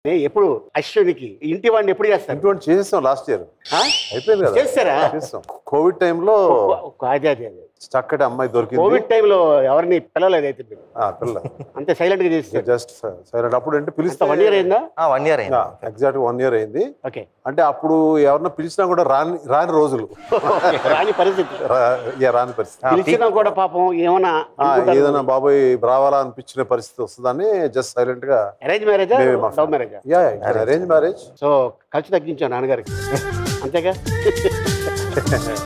ఏ, ఎప్పుడు అశ్వినికి ఇంటి వాడిని ఎప్పుడు చేస్తారు ఇటువంటి చేసేస్తాం లాస్ట్ ఇయర్ ఆ? అయిపోయింది కదా చేస్తారా చేస్తాం కోవిడ్ టైంలో ఒక- అదే అదే అదే చక్కటి అమ్మాయి దొరికింది కోవిడ్ టైంలో ఎవరిని పిల్లలేదు అయితే మీరు ఆ, పిల్ల అంతే సైలెంట్ గా చేస్తారు జస్ట్ సైలెంట్ అప్పుడు అంటే పిలిస్తే వన్ ఇయర్ అయిందా వన్ ఇయర్ అయింది ఎగ్జాక్ట్ వన్ ఇయర్ అయింది ఓకే అంటే అప్పుడు ఎవరన్నా పిలిచినా కూడా రాని రాని రోజులు రాని పరిస్థితి రా- yeah, రాని పరిస్థితి పిలిచినా కూడా పాపం ఏమన్నా ఆ, ఏదైనా బాబాయ్ రావాలా అనిపించిన పరిస్థితి వస్తుందని జస్ట్ సైలెంట్ గా అరేంజ్ మ్యారేజా మేమే మా లవ్ మ్యారేజా యా అరేంజ్ మ్యారేజ్ సో ఖర్చు తగ్గించాను నాన్నగారికి అంతేగా